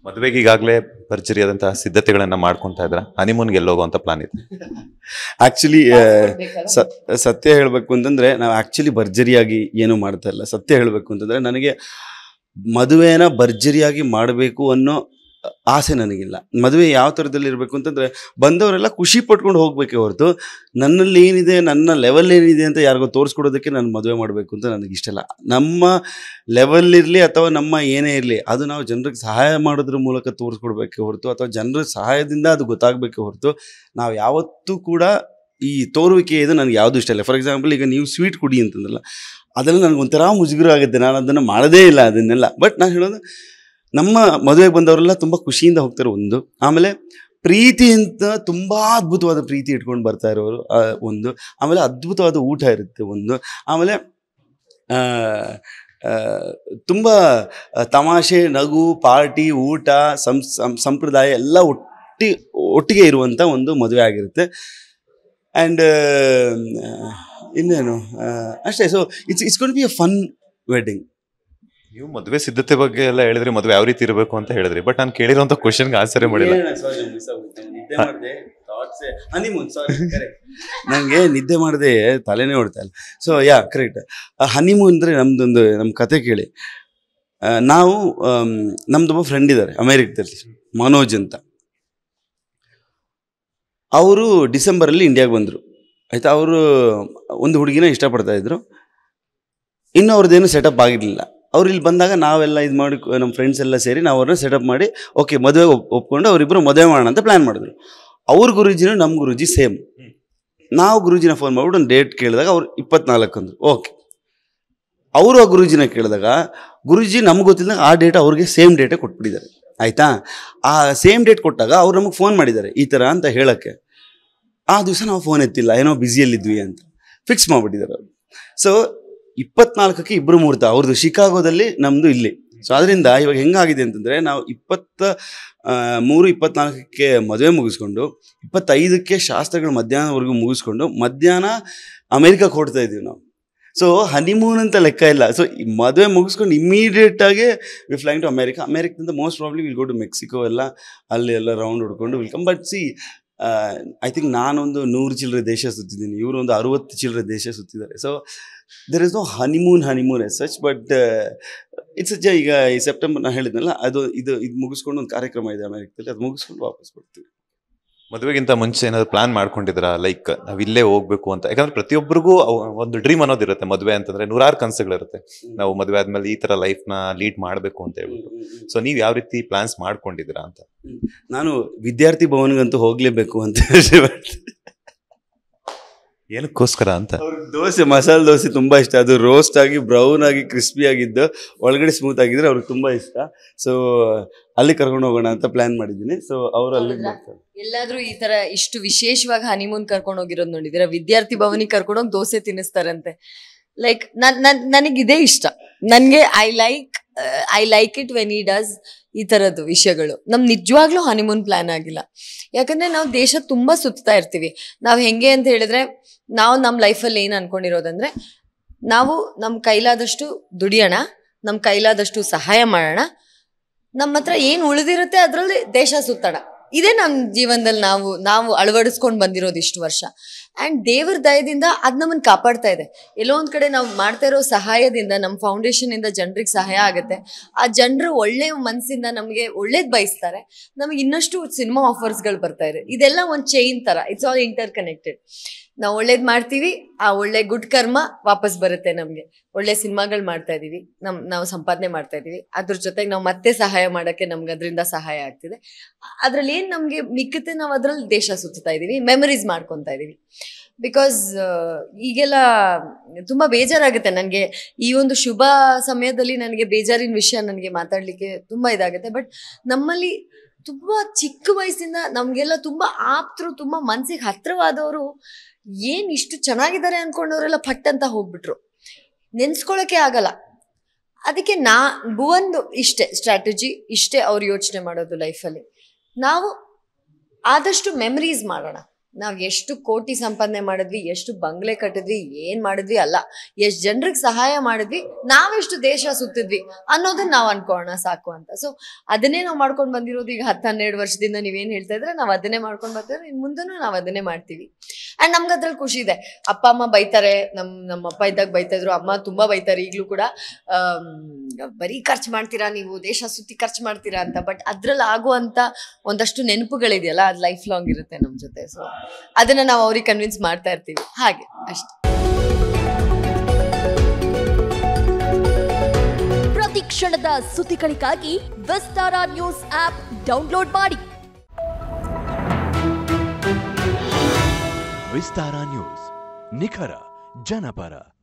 ಮದುವೆಗೆ ಈಗಾಗಲೇ ಭರ್ಜರಿಯಾದಂತಹ ಸಿದ್ಧತೆಗಳನ್ನ ಮಾಡ್ಕೊಂತಾ ಇದ್ರ ಹನಿಮೂನ್ಗೆ ಎಲ್ಲೋಗುವಂತ ಪ್ಲಾನ್ ಇದೆ ಆಕ್ಚುಲಿ ಸತ್ಯ ಹೇಳಬೇಕು ಅಂತಂದ್ರೆ ನಾವು ಆಕ್ಚುಲಿ ಭರ್ಜರಿಯಾಗಿ ಏನು ಮಾಡ್ತಾ ಇಲ್ಲ ಸತ್ಯ ಹೇಳಬೇಕು ಅಂತಂದ್ರೆ ನನಗೆ ಮದುವೆನ ಭರ್ಜರಿಯಾಗಿ ಮಾಡಬೇಕು ಅನ್ನೋ ಆಸೆ ನನಗಿಲ್ಲ ಮದುವೆ ಯಾವ ಥರದಲ್ಲಿ ಇರಬೇಕು ಅಂತಂದ್ರೆ ಬಂದವರೆಲ್ಲ ಖುಷಿ ಪಟ್ಕೊಂಡು ಹೋಗ್ಬೇಕೆ ಹೊರತು ನನ್ನಲ್ಲಿ ಏನಿದೆ ನನ್ನ ಲೆವೆಲ್ ಏನಿದೆ ಅಂತ ಯಾರಿಗೋ ತೋರಿಸ್ಕೊಡೋದಕ್ಕೆ ನಾನು ಮದುವೆ ಮಾಡಬೇಕು ಅಂತ ನನಗೆ ಇಷ್ಟ ಇಲ್ಲ ನಮ್ಮ ಲೆವೆಲ್ ಇರಲಿ ಅಥವಾ ನಮ್ಮ ಏನೇ ಇರಲಿ ಅದು ನಾವು ಜನರಿಗೆ ಸಹಾಯ ಮಾಡೋದ್ರ ಮೂಲಕ ತೋರಿಸ್ಕೊಡ್ಬೇಕೆ ಹೊರತು ಅಥವಾ ಜನರ ಸಹಾಯದಿಂದ ಅದು ಗೊತ್ತಾಗಬೇಕೆ ಹೊರತು ನಾವು ಯಾವತ್ತೂ ಕೂಡ ಈ ತೋರುವಿಕೆ ಇದು ನನಗೆ ಯಾವುದು ಇಷ್ಟ ಇಲ್ಲ ಫಾರ್ ಎಕ್ಸಾಂಪಲ್ ಈಗ ನೀವು ಸ್ವೀಟ್ ಕುಡಿ ಅಂತಂದ್ರಲ್ಲ ಅದೆಲ್ಲ ನನಗೆ ಒಂಥರ ಮುಜುಗರ ಆಗುತ್ತೆ ನಾನು ಅದನ್ನು ಮಾಡೋದೇ ಇಲ್ಲ ಅದನ್ನೆಲ್ಲ ಬಟ್ ನಾನು ಹೇಳೋದು ನಮ್ಮ ಮದುವೆಗೆ ಬಂದವರೆಲ್ಲ ತುಂಬ ಖುಷಿಯಿಂದ ಹೋಗ್ತಾರೆ ಒಂದು ಆಮೇಲೆ ಪ್ರೀತಿಯಿಂದ ತುಂಬ ಅದ್ಭುತವಾದ ಪ್ರೀತಿ ಇಟ್ಕೊಂಡು ಬರ್ತಾ ಇರೋರು ಆ, ಒಂದು ಆಮೇಲೆ ಅದ್ಭುತವಾದ ಊಟ ಇರುತ್ತೆ ಒಂದು ಆಮೇಲೆ ಆ, ಆ, ತುಂಬ ತಮಾಷೆ ನಗು ಪಾರ್ಟಿ ಊಟ ಸಂ ಸಂ- ಸಂಪ್ರದಾಯ ಎಲ್ಲ ಒಟ್ಟಿ ಒಟ್ಟಿಗೆ ಇರುವಂಥ ಒಂದು ಮದುವೆ ಆಗಿರುತ್ತೆ ಆ್ಯಂಡ್ ಇನ್ನೇನು ಆ, ಅಷ್ಟೇ so it's it's gonna be a fun wedding ನೀವು ಮದುವೆ ಸಿದ್ಧತೆ ಬಗ್ಗೆ ಎಲ್ಲ ಹೇಳಿದ್ರಿ ಮದುವೆ ಯಾವ ರೀತಿ ಇರಬೇಕು ಅಂತ ಹೇಳಿದ್ರಿ ಬಟ್ ನಾನು ಕೇಳಿರುವಂತ ಕ್ವಶನ್ಗೆ ಆನ್ಸರ್ ಮಾಡಿಲ್ಲ ಹನಿಮೂನ್ ಸಾರಿ ನನಗೆ ನಿದ್ದೆ ಮಾಡದೆ ತಲೆನೇ ಹೊಡ್ತಾ ಇಲ್ಲ ಸೊ ಯಾ ಕರೆಕ್ಟ್ ಹನಿಮೂನ್ ಅಂದರೆ ನಮ್ದೊಂದು ನಮ್ಮ ಕತೆ ಕೇಳಿ ಆ, ನಾವು ಆಮ್, ನಮ್ದೊಬ್ಬ ಫ್ರೆಂಡ್ ಇದ್ದಾರೆ ಅಮೇರಿಕದಲ್ಲಿ ಮನೋಜ್ ಅಂತ ಅವರು ಡಿಸೆಂಬರಲ್ಲಿ ಇಂಡಿಯಾಗೆ ಬಂದರು ಆಯಿತಾ ಅವರು ಒಂದು ಹುಡುಗಿನ ಇಷ್ಟಪಡ್ತಾ ಇದ್ರು ಇನ್ನು ಅವ್ರದ್ದೇನು ಸೆಟಪ್ ಆಗಿರಲಿಲ್ಲ ಅವ್ರು ಇಲ್ಲಿ ಬಂದಾಗ ನಾವೆಲ್ಲ ಇದು ಮಾಡಿ ನಮ್ಮ ಫ್ರೆಂಡ್ಸ್ ಎಲ್ಲ ಸೇರಿ ನಾವು ಅವ್ರನ್ನ ಸೆಟಪ್ ಮಾಡಿ ಓಕೆ ಮದುವೆ ಒಪ್ಕೊಂಡು ಅವರಿಬ್ಬರು ಮದುವೆ ಮಾಡೋಣ ಅಂತ ಪ್ಲ್ಯಾನ್ ಮಾಡಿದ್ರು ಅವ್ರ ಗುರೂಜಿನೂ ನಮ್ಮ ಗುರೂಜಿ ಸೇಮ್ ನಾವು ಗುರೂಜಿನ ಫೋನ್ ಮಾಡ್ಬಿಟ್ಟು ಒಂದು ಡೇಟ್ ಕೇಳಿದಾಗ ಅವ್ರು ಇಪ್ಪತ್ನಾಲ್ಕು ಅಂದರು ಓಕೆ ಅವರು ಆ ಗುರೂಜಿನ ಕೇಳಿದಾಗ ಗುರೂಜಿ ನಮ್ಗೆ ಗೊತ್ತಿಲ್ಲದಾಗ ಆ ಡೇಟ್ ಅವ್ರಿಗೆ ಸೇಮ್ ಡೇಟೇ ಕೊಟ್ಬಿಟ್ಟಿದ್ದಾರೆ ಆಯಿತಾ ಆ ಸೇಮ್ ಡೇಟ್ ಕೊಟ್ಟಾಗ ಅವ್ರು ನಮಗೆ ಫೋನ್ ಮಾಡಿದ್ದಾರೆ ಈ ಥರ ಅಂತ ಹೇಳೋಕ್ಕೆ ಆ ದಿವಸ ನಾವು ಫೋನ್ ಎತ್ತಿಲ್ಲ ಏನೋ ಬ್ಯುಸಿಯಲ್ಲಿದ್ವಿ ಅಂತ ಫಿಕ್ಸ್ ಮಾಡಿಬಿಟ್ಟಿದ್ದಾರೆ ಅವರು ಸೊ ಇಪ್ಪತ್ನಾಲ್ಕಕ್ಕೆ ಇಬ್ಬರು ಮುಹೂರ್ತ ಅವ್ರದ್ದು ಶಿಕಾಗೋದಲ್ಲಿ ನಮ್ಮದು ಇಲ್ಲಿ ಸೊ ಅದರಿಂದ ಇವಾಗ ಹೆಂಗಾಗಿದೆ ಅಂತಂದರೆ ನಾವು ಇಪ್ಪತ್ತ ಆ, ಮೂರು ಇಪ್ಪತ್ನಾಲ್ಕಕ್ಕೆ ಮದುವೆ ಮುಗಿಸ್ಕೊಂಡು ಇಪ್ಪತ್ತೈದಕ್ಕೆ ಶಾಸ್ತ್ರಗಳು ಮಧ್ಯಾಹ್ನವರೆಗೂ ಮುಗಿಸ್ಕೊಂಡು ಮಧ್ಯಾಹ್ನ ಅಮೇರಿಕಕ್ಕೆ ಹೊಡ್ತಾ ಇದ್ದೀವಿ ನಾವು ಸೊ ಹನಿಮೂನ್ ಅಂತ ಲೆಕ್ಕ ಇಲ್ಲ ಸೊ ಮದುವೆ ಮುಗಿಸ್ಕೊಂಡು ಇಮಿಡಿಯೇಟಾಗಿ ವಿ ಫ್ಲೈಂಗ್ ಟು ಅಮೇರಿಕಾ ಅಮೇರಿಕದಿಂದ most probably will go to Mexico ಎಲ್ಲ ಅಲ್ಲಿ ಎಲ್ಲ ರೌಂಡ್ ಹೊಡ್ಕೊಂಡು will come but see I think ನಾನೊಂದು ನೂರು ಚಿಲ್ಲರೆ ದೇಶ ಸುತ್ತಿದ್ದೀನಿ ಇವರು ಒಂದು ಅರುವತ್ತು ಚಿಲ್ಲರೆ ದೇಶ ಸುತ್ತಿದ್ದಾರೆ so there is no honeymoon honeymoon as such but it's ಅಜ್ಜ ಈಗ ಈ ಸೆಪ್ಟೆಂಬರ್ ನಾನು ಹೇಳಿದ್ನಲ್ಲ ಅದು ಇದು ಇದು ಮುಗಿಸ್ಕೊಂಡು ಒಂದು ಕಾರ್ಯಕ್ರಮ ಇದೆ ಅಮೆರಿಕದಲ್ಲಿ ಅದು ಮುಗಿಸ್ಕೊಂಡು ವಾಪಸ್ ಬರ್ತೀವಿ ಮದುವೆಗಿಂತ ಮುಂಚೆ ಏನಾದ್ರು ಪ್ಲಾನ್ ಮಾಡ್ಕೊಂಡಿದ್ರ ಲೈಕ್ ನಾವ್ ಇಲ್ಲೇ ಹೋಗ್ಬೇಕು ಅಂತ ಯಾಕಂದ್ರೆ ಪ್ರತಿಯೊಬ್ಬರಿಗೂ ಅವ್- ಒಂದು ಡ್ರೀಮ್ ಅನ್ನೋದಿರುತ್ತೆ ಮದುವೆ ಅಂತಂದ್ರೆ ನೂರಾರು ಕನಸುಗಳಿರುತ್ತೆ ನಾವು ಮದುವೆ ಆದ್ಮೇಲೆ ಈ ತರ ಲೈಫ್ ನ ಲೀಡ್ ಮಾಡ್ಬೇಕು ಅಂತ ಹೇಳ್ಬಿಟ್ಟು ಸೊ ನೀವ್ ಯಾವ ರೀತಿ ಪ್ಲಾನ್ಸ್ ಮಾಡ್ಕೊಂಡಿದ್ದೀರಾ ಅಂತ ನಾನು ವಿದ್ಯಾರ್ಥಿ ಭವನ್ಗಂತೂ ಹೋಗ್ಲೇಬೇಕು ಅಂತ ಏನಕ್ಕೋಸ್ಕರ ಅಂತ ಅವ್ರಿಗೆ ದೋಸೆ ಮಸಾಲೆ ದೋಸೆ ತುಂಬಾ ಇಷ್ಟ ಅದು ರೋಸ್ಟ್ ಆಗಿ ಬ್ರೌನ್ ಆಗಿ ಕ್ರಿಸ್ಪಿ ಆಗಿದ್ದು ಒಳಗಡೆ ಸ್ಮೂತ್ ಆಗಿದ್ರೆ ಅವ್ರಿಗೆ ತುಂಬಾ ಇಷ್ಟ ಸೊ ಅಲ್ಲಿ ಕರ್ಕೊಂಡು ಹೋಗೋಣ ಅಂತ ಪ್ಲಾನ್ ಮಾಡಿದ್ದೀನಿ ಸೊ ಅವ್ರು ಅಲ್ಲಿಗೆ ಹೌದಾ? ಬರ್ತಾರೆ ಎಲ್ಲಾದ್ರೂ ಈ ತರ ಇಷ್ಟು ವಿಶೇಷವಾಗಿ ಹನಿಮೂನ್ ಕರ್ಕೊಂಡು ಹೋಗಿರೋದು ನೋಡಿದಿರ ವಿದ್ಯಾರ್ಥಿ ಭವನಿಗೆ ಕರ್ಕೊಂಡು ಹೋಗಿ ದೋಸೆ ತಿನ್ನಿಸ್ತಾರಂತೆ ಲೈಕ್ ನನ್ ನನ್ ನನಗೆ ಇದೇ ಇಷ್ಟ ನನ್ಗೆ I like I like it when he does ಈ ತರದ್ದು ವಿಷಯಗಳು ನಮ್ ನಿಜವಾಗ್ಲೂ ಹನಿಮೂನ್ ಪ್ಲಾನ್ ಆಗಿಲ್ಲ ಯಾಕಂದ್ರೆ ನಾವು ದೇಶ ತುಂಬಾ ಸುತ್ತಾ ಇರ್ತೀವಿ ನಾವ್ ಹೆಂಗೆ ಅಂತ ಹೇಳಿದ್ರೆ ನಾವು ನಮ್ಮ ಲೈಫಲ್ಲಿ ಏನ್ ಅನ್ಕೊಂಡಿರೋದಂದ್ರೆ ನಾವು ನಮ್ಮ ಕೈಲಾದಷ್ಟು ದುಡಿಯೋಣ ನಮ್ಮ ಕೈಲಾದಷ್ಟು ಸಹಾಯ ಮಾಡೋಣ ನಮ್ಮ ಹತ್ರ ಏನು ಉಳಿದಿರುತ್ತೆ ಅದರಲ್ಲಿ ದೇಶ ಸುತ್ತೋಣ ಇದೇ ನಮ್ಮ ಜೀವನದಲ್ಲಿ ನಾವು ನಾವು ಅಳವಡಿಸ್ಕೊಂಡು ಬಂದಿರೋದು ಇಷ್ಟು ವರ್ಷ ಆ್ಯಂಡ್ ದೇವರ ದಯದಿಂದ ಅದು ನಮ್ಮನ್ನು ಕಾಪಾಡ್ತಾ ಇದೆ ಎಲ್ಲೋ ಒಂದು ಕಡೆ ನಾವು ಮಾಡ್ತಾ ಇರೋ ಸಹಾಯದಿಂದ ನಮ್ಮ ಫೌಂಡೇಶನಿಂದ ಜನರಿಗೆ ಸಹಾಯ ಆಗುತ್ತೆ ಆ ಜನರು ಒಳ್ಳೆಯ ಮನಸ್ಸಿಂದ ನಮಗೆ ಒಳ್ಳೇದು ಬಯಸ್ತಾರೆ ನಮಗೆ ಇನ್ನಷ್ಟು ಸಿನಿಮಾ ಆಫರ್ಸ್ಗಳು ಬರ್ತಾ ಇದೆ ಇದೆಲ್ಲ ಒಂದು ಚೈನ್ ಥರ ಇಟ್ಸ್ ಆಲ್ ಇಂಟರ್ ಕನೆಕ್ಟೆಡ್ ನಾವು ಒಳ್ಳೇದು ಮಾಡ್ತೀವಿ ಆ ಒಳ್ಳೆ ಗುಡ್ ಕರ್ಮ ವಾಪಸ್ ಬರುತ್ತೆ ನಮಗೆ ಒಳ್ಳೆ ಸಿನಿಮಾಗಳು ಮಾಡ್ತಾ ಇದೀವಿ ನಮ್ ನಾವು ಸಂಪಾದನೆ ಮಾಡ್ತಾ ಇದೀವಿ ಅದ್ರ ಜೊತೆಗೆ ನಾವು ಮತ್ತೆ ಸಹಾಯ ಮಾಡೋಕ್ಕೆ ನಮ್ಗೆ ಅದರಿಂದ ಸಹಾಯ ಆಗ್ತಿದೆ ಅದ್ರಲ್ಲಿ ಏನು ನಮಗೆ ಮಿಕ್ಕತ್ತೆ ನಾವು ಅದ್ರಲ್ಲಿ ದೇಶ ಸುತ್ತಾ ಇದೀವಿ ಮೆಮರೀಸ್ ಮಾಡ್ಕೊತಾ ಇದೀವಿ ಬಿಕಾಸ್ ಈಗೆಲ್ಲ ತುಂಬ ಬೇಜಾರಾಗುತ್ತೆ ನನಗೆ ಈ ಒಂದು ಶುಭ ಸಮಯದಲ್ಲಿ ನನಗೆ ಬೇಜಾರಿನ ವಿಷಯ ನನಗೆ ಮಾತಾಡಲಿಕ್ಕೆ ತುಂಬ ಇದಾಗುತ್ತೆ ಬಟ್ ನಮ್ಮಲ್ಲಿ ತುಂಬ ಚಿಕ್ಕ ವಯಸ್ಸಿಂದ ನಮಗೆಲ್ಲ ತುಂಬ ಆಪ್ತರು ತುಂಬ ಮನ್ಸಿಗೆ ಹತ್ರವಾದವರು ಏನು ಇಷ್ಟು ಚೆನ್ನಾಗಿದ್ದಾರೆ ಅನ್ಕೊಂಡವರೆಲ್ಲ ಫಟ್ ಅಂತ ಹೋಗ್ಬಿಟ್ರು ನೆನ್ಸ್ಕೊಳಕ್ಕೆ ಆಗಲ್ಲ ಅದಕ್ಕೆ ನಾ ಭುವನ್ದು ಇಷ್ಟೇ ಸ್ಟ್ರಾಟಜಿ ಇಷ್ಟೇ ಅವ್ರು ಯೋಚನೆ ಮಾಡೋದು ಲೈಫಲ್ಲಿ ನಾವು ಆದಷ್ಟು ಮೆಮರೀಸ್ ಮಾಡೋಣ ನಾವ್ ಎಷ್ಟು ಕೋಟಿ ಸಂಪಾದನೆ ಮಾಡಿದ್ವಿ ಎಷ್ಟು ಬಂಗ್ಲೆ ಕಟ್ಟಿದ್ವಿ ಏನ್ ಮಾಡಿದ್ವಿ ಅಲ್ಲ ಎಷ್ಟ್ ಜನರಿಗೆ ಸಹಾಯ ಮಾಡಿದ್ವಿ ನಾವೆಷ್ಟು ದೇಶ ಸುತ್ತಿದ್ವಿ ಅನ್ನೋದನ್ನ ನಾವ್ ಅನ್ಕೋಣ ಸಾಕು ಅಂತ ಸೊ ಅದನ್ನೇ ನಾವು ಮಾಡ್ಕೊಂಡ್ ಬಂದಿರೋದು ಈಗ ಹತ್ತು ಹನ್ನೆರಡು ವರ್ಷದಿಂದ ನೀವೇನ್ ಹೇಳ್ತಾ ಇದ್ರೆ ನಾವ್ ಅದನ್ನೇ ಮಾಡ್ಕೊಂಡ್ ಬರ್ತಿದ್ರೆ ಇನ್ ಮುಂದೆನೂ ನಾವ್ ಅದನ್ನೇ ಮಾಡ್ತೀವಿ ಅಂಡ್ ನಮ್ಗೆ ಅದ್ರಲ್ಲಿ ಖುಷಿ ಇದೆ ಅಪ್ಪ ಅಮ್ಮ ಬೈತಾರೆ ನಮ್ ನಮ್ಮ ಅಪ್ಪ ಇದ್ದಾಗ ಬೈತಾ ಇದ್ರು ಅಮ್ಮ ತುಂಬಾ ಬೈತಾರೆ ಈಗ್ಲೂ ಕೂಡ ಆಮ್, ಬರೀ ಖರ್ಚು ಮಾಡ್ತೀರಾ ನೀವು ದೇಶ ಸುತ್ತಿ ಖರ್ಚು ಮಾಡ್ತೀರಾ ಅಂತ ಬಟ್ ಅದ್ರಲ್ಲಿ ಆಗುವಂತ ಒಂದಷ್ಟು ನೆನಪುಗಳಿದೆಯಲ್ಲ ಅದು ಲೈಫ್ ಲಾಂಗ್ ಇರುತ್ತೆ ನಮ್ ಜೊತೆ ಸೊ ಅದನ್ನ ನಾವು ಅವ್ರಿಗೆ ಕನ್ವಿನ್ಸ್ ಮಾಡ್ತಾ ಇರ್ತೀವಿ ಹಾಗೆ ಅಷ್ಟೇ ಪ್ರತಿ ಕ್ಷಣದ ಸುದ್ದಿಗಳಿಗಾಗಿ ವಿಸ್ತಾರ ನ್ಯೂಸ್ ಆಪ್ ಡೌನ್ಲೋಡ್ ಮಾಡಿ ವಿಸ್ತಾರ ನ್ಯೂಸ್ ನಿಖರ ಜನಪರ